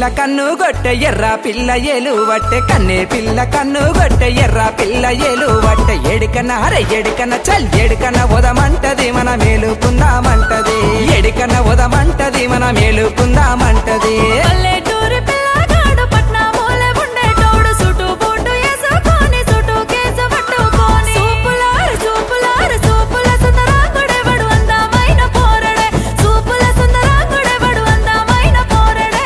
పిల్ల కన్ను గొట్టె ఎర్ర పిల్ల ఏలు వట్టె కన్నే పిల్ల కన్ను గొట్టె ఎర్ర పిల్ల ఏలు వట్టె ఎడికన హరే ఎడికన చల్ ఎడికన ఉదమంటది మన మేలుకుందామంటది ఎడికన ఉదమంటది మన మేలుకుందామంటది పల్లెటూరి పిల్లగాడు పట్నమూలే ఉండేటోడు సుటు బూటు వేసుకొని సుటు కేసు పట్టుకొని సూపులారు సూపులారు సూపుల సుందరాంగుడెవడు అందమైన పోరడే సూపుల సుందరాంగుడెవడు అందమైన పోరడే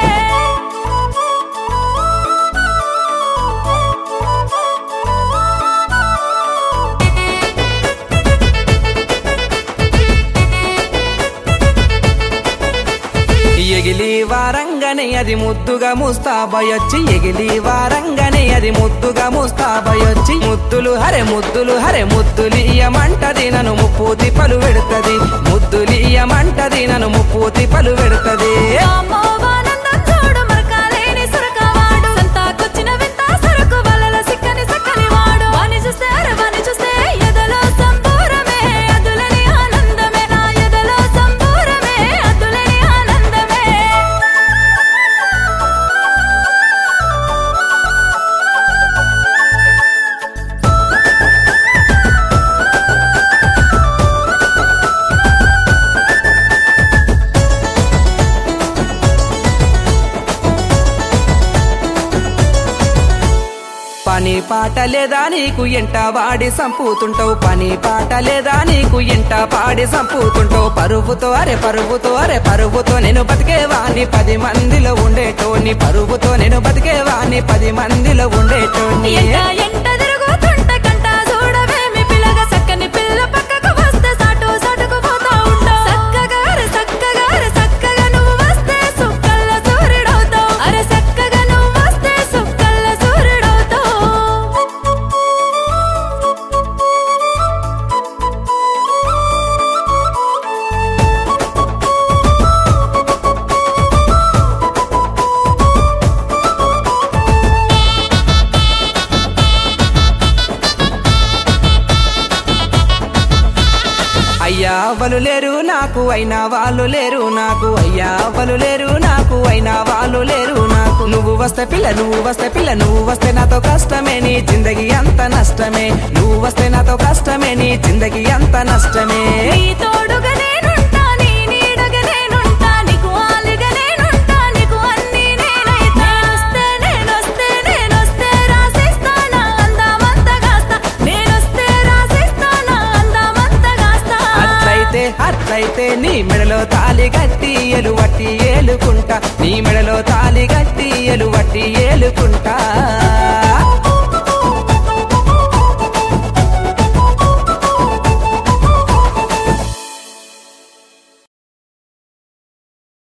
ఎగిలి వారంగనే అది ముద్దుగా ముస్తాబయొచ్చి ఎగిలి వారంగనే అది ముద్దుగా ముస్తాబయొచ్చి ముద్దులు హరే ముద్దులు హరే ముద్దులియమంటది నన్ను ముప్పూతి పలు పెడుతది ముద్దులియమంటది నన్ను ముప్పూతి పలు పెడుతది అమ్మో వానందం చూడు మరకాలేని సురకవాడు సంతాకొచ్చిన వింత సరుకు వలల సిక్కని సక్కని వాడు వాని చూస్తే అరే వాని చూస్తే ఎదలో సంబూరమే అదులని ఆనందమే నా ఎదలో సంబూరమే అదులని ఆనందమే పని పాట లేదా నీకు ఎంట వాడి సంపుతుంటావు పని పాట లేదా నీకు ఎంట పాడి సంపుతుంటావు పరువుతో అరే పరువుతో అరే పరువుతో నేను బతికేవాణ్ణి పది మందిలో ఉండేటోని పరువుతో నేను బతికేవాణ్ణి పది మందిలో ఉండేటోని ఎంట ఎంట తిరుగుతుంట కంట చూడవేమి పిల్లగా సక్కని పిల్ల పక్కకు వస్తే సాటు సాటుకు పోతా ఉంటావు సక్కగా అరే సక్కగా అరే సక్కగా నువ్వు వస్తే సుక్కల్ల సూర్యుడవుతావు అరే సక్కగా నువ్వు వస్తే సుక్కల్ల సూర్యుడవుతావు అయ్యా వాళ్ళు లేరు నాకు అయినా వాళ్ళు లేరు నాకు అయ్యా వాళ్ళు లేరు నాకు అయినా వాళ్ళు లేరు నాకు నువ్వు వస్తే పిల్ల నువ్వు వస్తే పిల్ల నువ్వు వస్తే నాతో కష్టమే నీ జిందగీ అంత నష్టమే నువ్వు వస్తే నాతో కష్టమే నీ జిందగీ అంత నష్టమే నీ తోడుగా నేనుంటా నీ నీడగా నేనుంటా నీకు ఆలిగా నేనుంటా నీకు అన్ని నేనైతా నేనొస్తే నేనొస్తే నేనొస్తే రాసిస్తానా అందామంతా కాస్తా నేనొస్తే రాసిస్తానా అందామంతా కాస్తా అట్లయితే అట్లయితే నీ మెడలో తాలి గట్టి ఎలువట్టి ఏలుకుంటా నీ మెడలో తాలి గట్టి ఎలువట్టి ఏలుకుంటా